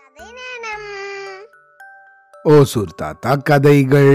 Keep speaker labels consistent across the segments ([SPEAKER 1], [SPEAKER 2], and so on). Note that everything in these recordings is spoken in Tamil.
[SPEAKER 1] கதை நேரம்
[SPEAKER 2] ஓசூர் தாத்தா கதைகள்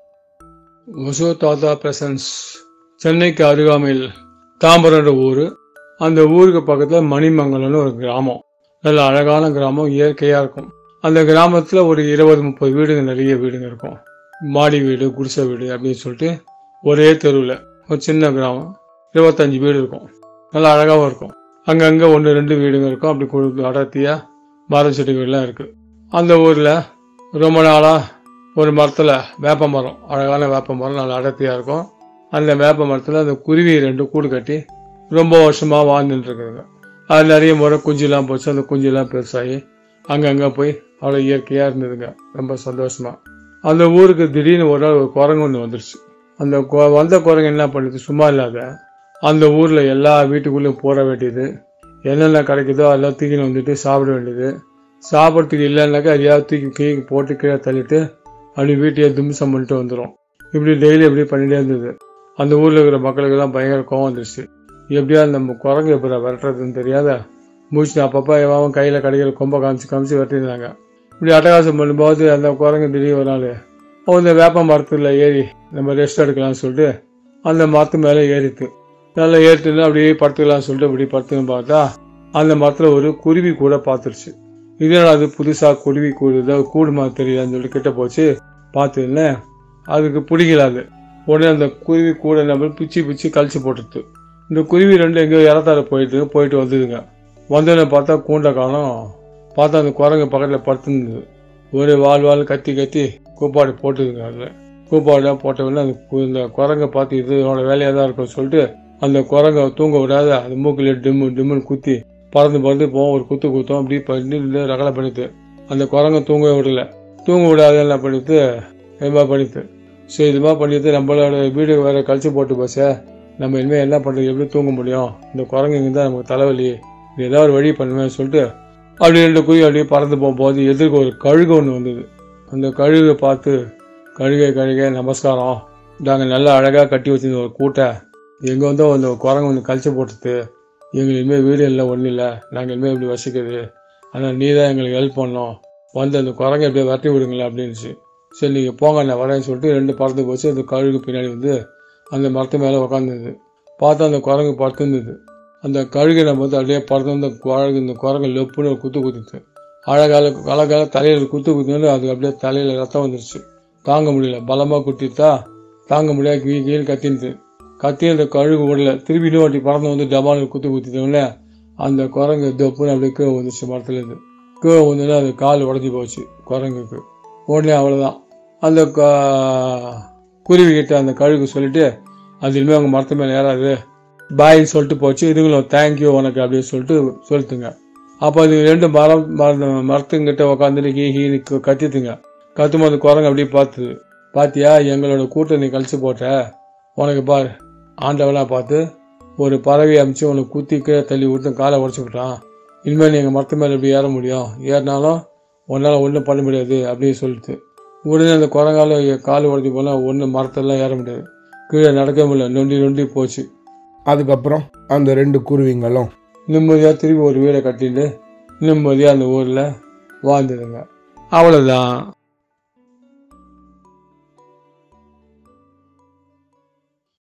[SPEAKER 3] ஒசோ தாத்தா பிரசன்ஸ் சென்னைக்கு அருகாமையில் தாம்பரம்ன்ற ஊர் அந்த ஊருக்கு பக்கத்தில் மணிமங்கலம்னு ஒரு கிராமம் நல்ல அழகான கிராமம் இயற்கையாக இருக்கும் அந்த கிராமத்தில் ஒரு இருபது முப்பது வீடுங்க நிறைய வீடுங்க இருக்கும் மாடி வீடு குடிசை வீடு அப்படின்னு சொல்லிட்டு ஒரே தெருவில் ஒரு சின்ன கிராமம் இருபத்தஞ்சு வீடு இருக்கும் நல்லா அழகாகவும் இருக்கும் அங்கங்கே ஒன்று ரெண்டு வீடுங்க இருக்கும் அப்படி கொடு அடர்த்தியாக மர செடிகள்லாம் இருக்குது அந்த ஊரில் ரொம்ப நாளாக ஒரு மரத்தில் வேப்ப மரம் அழகான வேப்ப மரம் நல்லா அடர்த்தியாக இருக்கும் அந்த வேப்ப மரத்தில் அந்த குருவி ரெண்டு கூடு கட்டி ரொம்ப வருஷமாக வாழ்ந்துட்டு இருக்குதுங்க அது நிறைய முறை குஞ்செல்லாம் போச்சு அந்த குஞ்செல்லாம் பெருசாகி அங்கங்கே போய் அவ்வளோ இயற்கையாக இருந்ததுங்க ரொம்ப சந்தோஷமா அந்த ஊருக்கு திடீர்னு ஒரு நாள் ஒரு குரங்கு ஒன்று வந்துருச்சு அந்த கொ- வந்த குரங்கு என்ன பண்ணுது சும்மா இல்லாத அந்த ஊரில் எல்லா வீட்டுக்குள்ளேயும் போட வேண்டியது என்னென்ன கிடைக்குதோ அதெல்லாம் தூக்கின்னு வந்துட்டு சாப்பிட வேண்டியது சாப்பிட்றதுக்கு இல்லைன்னாக்கா எதையாவது தூக்கி கீழே போட்டு கீழே தள்ளிட்டு அப்படி வீட்டையே தும்சம் பண்ணிட்டு வந்துடும் இப்படி டெய்லி இப்படி பண்ணிட்டே இருந்தது அந்த ஊரில் இருக்கிற மக்களுக்கெல்லாம் பயங்கர கோவம் வந்துருச்சு எப்படியா நம்ம குரங்கு எப்படி விரட்டுறதுன்னு தெரியாத மூச்சு அப்பப்போ எவன் கையில் கிடைக்கிற கொம்பை காமிச்சு காமிச்சு விரட்டிருந்தாங்க இப்படி அட்டகாசம் பண்ணும்போது அந்த குரங்கு திடீர் ஒரு நாள் அந்த வேப்ப மரத்தில் ஏறி நம்ம ரெஸ்ட் எடுக்கலாம்னு சொல்லிட்டு அந்த மரத்து மேலே ஏறித்து நல்லா ஏறிட்டுன்னு அப்படியே படுத்துக்கலாம்னு சொல்லிட்டு இப்படி படுத்துன்னு பார்த்தா அந்த மரத்தில் ஒரு குருவி கூட பார்த்துருச்சு இதனால் அது புதுசாக குருவி கூடு ஏதோ கூடு மாதிரி தெரியுதான்னு சொல்லிட்டு கிட்ட போச்சு பார்த்துன்னு அதுக்கு பிடிக்கல அது உடனே அந்த குருவி கூட நம்ம பிச்சு பிச்சு கழிச்சு போட்டுருது இந்த குருவி ரெண்டு எங்கேயோ இறத்தார போயிட்டு போயிட்டு வந்ததுங்க வந்தோடனே பார்த்தா கூண்டை காணோம் பார்த்தா அந்த குரங்கு பக்கத்தில் படுத்துருந்தது ஒரு வால் வால் கத்தி கத்தி கூப்பாடு போட்டுதுங்க அதில் கூப்பாடு போட்ட உடனே அந்த கு- இந்த குரங்கை பார்த்து இது இதோட வேலையாக தான் இருக்கும்னு சொல்லிட்டு அந்த குரங்கை தூங்க விடாத அந்த மூக்கில் டிம்மு டிம்முன்னு குத்தி பறந்து பறந்து போவோம் ஒரு குத்து குத்தம் அப்படி பண்ணி ரகலை பண்ணிட்டு அந்த குரங்கை தூங்க விடல தூங்க விடாத என்ன பண்ணிட்டு என்ன பண்ணிட்டு சரி இது மாதிரி பண்ணிட்டு நம்மளோட வீடு வேற கழிச்சு போட்டு பஸ்ஸை நம்ம இனிமேல் என்ன பண்ணுறது எப்படி தூங்க முடியும் இந்த குரங்குங்க தான் நமக்கு தலைவலி இது ஏதாவது ஒரு வழி பண்ணுவேன் சொல்லிட்டு அப்படி ரெண்டு குருவி அப்படியே பறந்து போகும்போது எதிர்க்க ஒரு கழுகு ஒன்று வந்தது அந்த கழுகை பார்த்து கழுகை கழுகை நமஸ்காரம் நாங்கள் நல்லா அழகாக கட்டி வச்சிருந்த ஒரு கூட்டை எங்கே வந்தோ அந்த குரங்கு ஒன்று கழிச்சு போட்டுது எங்களுக்கு இனிமேல் வீடு இல்லை ஒன்றும் இல்லை நாங்கள் இனிமேல் இப்படி வசிக்கிறது ஆனால் நீ தான் எங்களுக்கு ஹெல்ப் பண்ணோம் வந்து அந்த குரங்கை எப்படியே விரட்டி விடுங்களேன் அப்படின்னுச்சு சரி நீங்கள் போங்க நான் வரேன்னு சொல்லிட்டு ரெண்டு பறந்து போச்சு அந்த கழுகு பின்னாடி வந்து அந்த மரத்து மேலே உக்காந்துருது பார்த்தா அந்த குரங்கு படுத்துருந்தது அந்த கழுகை நம்ம வந்து அப்படியே பறந்து வந்து குரங்கு இந்த குரங்கு லொப்புன்னு ஒரு குத்து குத்துச்சு அழகால அழகால தலையில் குத்து குத்துன்னு அது அப்படியே தலையில் ரத்தம் வந்துருச்சு தாங்க முடியல பலமாக குத்திட்டா தாங்க முடியாது கீழ் கீழ் கத்தின்து கத்தி அந்த கழுகு விடல திருப்பி இன்னொரு வாட்டி பறந்து வந்து டபால் குத்து குத்திட்டோம்ல அந்த குரங்கு தொப்புன்னு அப்படியே கீழே வந்துச்சு மரத்துலேருந்து கீழே வந்துன்னா அது கால் உடஞ்சி போச்சு குரங்குக்கு உடனே அவ்வளோதான் அந்த க- குருவி கிட்ட அந்த கழுகு சொல்லிட்டு அது இனிமேல் அவங்க மரத்து மேலே ஏறாது பாய்ன்னு சொல்லிட்டு போச்சு இதுங்களும் தேங்க்யூ உனக்கு அப்படின்னு சொல்லிட்டு சொல்லிட்டுங்க அப்போ அது ரெண்டு மரம் மர- மரத்துங்கிட்ட உக்காந்துட்டு ஹீ ஹீன்னு க- கத்திட்டுங்க கத்தும்போது குரங்கு அப்படியே பார்த்துது பாத்தியா எங்களோட கூட்டம் நீ கழிச்சு போட்ட உனக்கு பார் ஆண்டவனா பார்த்து ஒரு பறவை அமிச்சு உனக்கு குத்தி கீழே தள்ளி விட்டு காலை உடச்சி விட்டான் இனிமேல் நீங்கள் மரத்து மேலே எப்படி ஏற முடியும் ஏறினாலும் உன்னால் ஒன்றும் பண்ண முடியாது அப்படின்னு சொல்லிட்டு உடனே அந்த குரங்கால கால் உடச்சி போனால் ஒன்றும் மரத்தெல்லாம் ஏற முடியாது கீழே நடக்க முடியல நொண்டி நொண்டி போச்சு
[SPEAKER 2] அதுக்கப்புறம் அந்த ரெண்டு குருவிங்களும்
[SPEAKER 3] நிம்மதியாக திருப்பி ஒரு வீடை கட்டிட்டு நிம்மதியாக அந்த ஊரில் வாழ்ந்துதுங்க அவ்வளோதான்